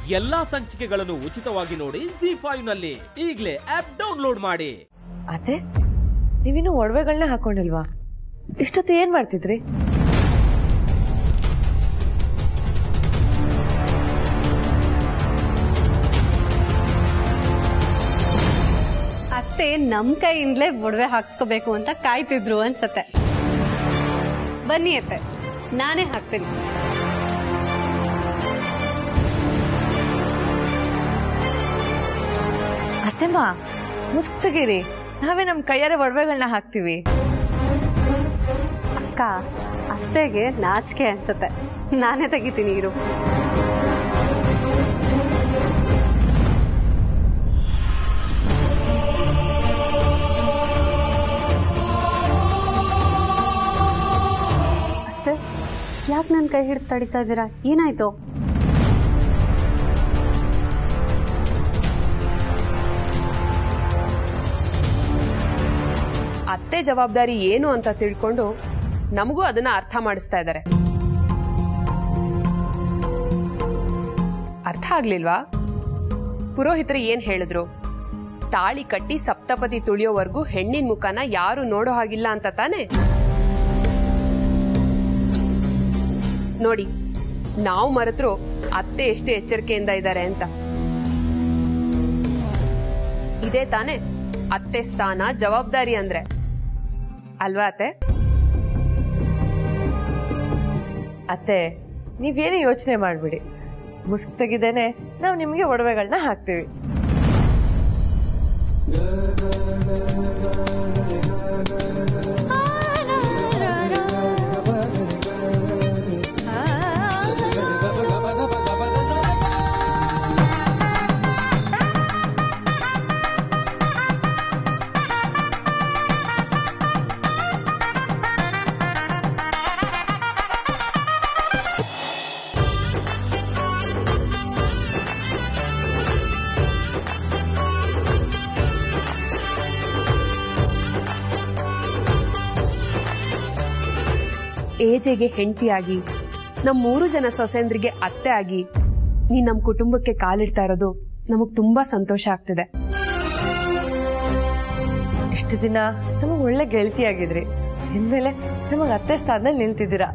ಎಲ್ಲಾ ಸಂಚಿಕೆಗಳನ್ನು ಉಚಿತವಾಗಿ ನೋಡಿ ಜಿ ಫೈವ್ ನಲ್ಲಿ ಈಗಲೇ ಆಪ್ ಡೌನ್ಲೋಡ್ ಮಾಡಿ ಅತ್ತೆ ನೀವಿನ್ನು ಒಡವೆಗಳನ್ನ ಹಾಕೊಂಡಿಲ್ವಾ ಇಷ್ಟೊತ್ತು ಏನ್ ಮಾಡ್ತಿದ್ರಿ ಅತ್ತೆ ನಮ್ ಕೈಯಿಂದಲೇ ಒಡವೆ ಹಾಕ್ಸ್ಕೋಬೇಕು ಅಂತ ಕಾಯ್ತಿದ್ರು ಅನ್ಸತ್ತೆ ಬನ್ನಿ ಅತ್ತೆ ನಾನೇ ಹಾಕ್ತೀನಿ ಅತ್ತೆಮ್ಮ ಮುಸ್ಕ್ ತೆಗೀರಿ ನಾವೇ ನಮ್ ಕೈಯಾರೆ ಒಡವೆಗಳನ್ನ ಹಾಕ್ತಿವಿ ಅಕ್ಕ ಅತ್ತೆಗೆ ನಾಚಿಕೆ ಅನ್ಸತ್ತೆ ನಾನೇ ತೆಗಿತೀನಿ ಇರು ಅತ್ತೆ ಯಾಕೆ ನನ್ನ ಕೈ ಹಿಡಿದು ತಡಿತಾ ಇದ್ದೀರಾ ಏನಾಯ್ತು ಅತ್ತೆ ಜವಾಬ್ದಾರಿ ಏನು ಅಂತ ತಿಳ್ಕೊಂಡು ನಮಗೂ ಅದನ್ನ ಅರ್ಥ ಮಾಡಿಸ್ತಾ ಇದ್ದಾರೆ ಅರ್ಥ ಆಗ್ಲಿಲ್ವಾ ಪುರೋಹಿತರು ಏನ್ ಹೇಳಿದ್ರು ತಾಳಿ ಕಟ್ಟಿ ಸಪ್ತಪದಿ ತುಳಿಯೋವರೆಗೂ ಹೆಣ್ಣಿನ ಮುಖನ ಯಾರು ನೋಡೋ ಹಾಗಿಲ್ಲ ಅಂತ ತಾನೆ ನೋಡಿ ನಾವು ಮರೆತರು ಅತ್ತೆ ಎಷ್ಟು ಎಚ್ಚರಿಕೆಯಿಂದ ಇದ್ದಾರೆ ಅಂತ ಇದೇ ತಾನೆ ಅತ್ತೆ ಸ್ಥಾನ ಜವಾಬ್ದಾರಿ ಅಂದ್ರೆ ಅಲ್ವಾ ಅತ್ತೆ ಅತ್ತೆ ನೀವೇನು ಯೋಚನೆ ಮಾಡ್ಬಿಡಿ ಮುಸ್ಕ್ ತೆಗಿದೇನೆ ನಾವು ನಿಮಗೆ ಒಡವೆಗಳನ್ನ ಹಾಕ್ತೀವಿ ಏಜೆಗೆ ಹೆಂಡತಿಯಾಗಿ ನಮ್ ಮೂರು ಜನ ಸೊಸೆಂದ್ರಿಗೆ ಅತ್ತೆ ಆಗಿ ನೀನ್ ನಮ್ ಕುಟುಂಬಕ್ಕೆ ಕಾಲಿಡ್ತಾ ಇರೋದು ನಮಗ್ ತುಂಬಾ ಸಂತೋಷ ಆಗ್ತಿದೆ ಇಷ್ಟು ದಿನ ನಮಗೆ ಒಳ್ಳೆ ಗೆಳತಿಯಾಗಿದ್ರಿ ಇನ್ಮೇಲೆ ನಮಗೆ ಅತ್ತೆ ಸ್ಥಾನದಲ್ಲಿ ನಿಲ್ತಿದ್ದೀರಾ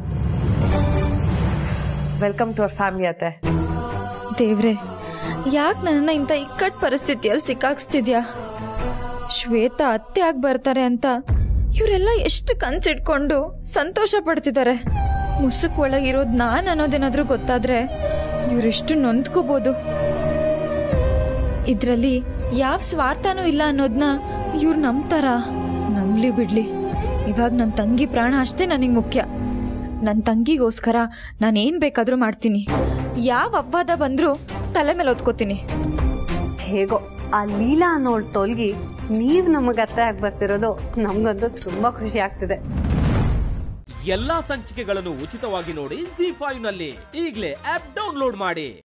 ವೆಲ್ಕಮ್ ಟು ಅವರ್ ಫ್ಯಾಮಿಲಿ ಅತ್ತೆ ದೇವ್ರೆ ಯಾಕೆ ನನ್ನನ್ನ ಇಂಥ ಇಕ್ಕಟ್ ಪರಿಸ್ಥಿತಿಯಲ್ಲಿ ಸಿಕ್ಕಾಕ್ಸ್ತಿದ್ಯಾ ಶ್ವೇತಾ ಅತ್ತೆ ಆಗಿ ಬರ್ತಾರೆ ಅಂತ ಇವರೆಲ್ಲ ಎಷ್ಟು ಕನ್ಸಿಟ್ಕೊಂಡು ಸಂತೋಷ ಪಡ್ತಿದ್ದಾರೆ ಮುಸುಕ್ ಒಳಗಿರೋದು ನಾನ್ ಅನ್ನೋದೇನಾದ್ರೂ ಗೊತ್ತಾದ್ರೆ ಇವರೆಷ್ಟು ನೊಂದ್ಕೋಬಹುದು ಇದ್ರಲ್ಲಿ ಯಾವ ಸ್ವಾರ್ಥನೂ ಇಲ್ಲ ಅನ್ನೋದನ್ನ ಇವ್ರು ನಂಬ್ತಾರ ನಂಬ್ಲಿ ಬಿಡ್ಲಿ ಇವಾಗ ನನ್ನ ತಂಗಿ ಪ್ರಾಣ ಅಷ್ಟೇ ನನಗೆ ಮುಖ್ಯ ನನ್ನ ತಂಗಿಗೋಸ್ಕರ ನಾನೇನ್ ಬೇಕಾದ್ರೂ ಮಾಡ್ತೀನಿ ಯಾವ ಅಪವಾದ ಬಂದ್ರೂ ತಲೆ ಮೇಲೆ ಹೊತ್ಕೋತೀನಿ ಹೇಗೋ ಆ ಲೀಲಾ ಅನ್ನೋಳ್ ತೊಲ್ಗಿ ನೀವ್ ನಮಗ್ ಅತ್ತೆ ಆಗಿ ಬರ್ತಿರೋದು ನಮ್ಗಂತೂ ತುಂಬಾ ಖುಷಿ ಆಗ್ತಿದೆ ಎಲ್ಲಾ ಸಂಚಿಕೆಗಳನ್ನು ಉಚಿತವಾಗಿ ನೋಡಿ ಜಿ ಫೈವ್ ನಲ್ಲಿ ಈಗಲೇ ಆಪ್ ಡೌನ್ಲೋಡ್ ಮಾಡಿ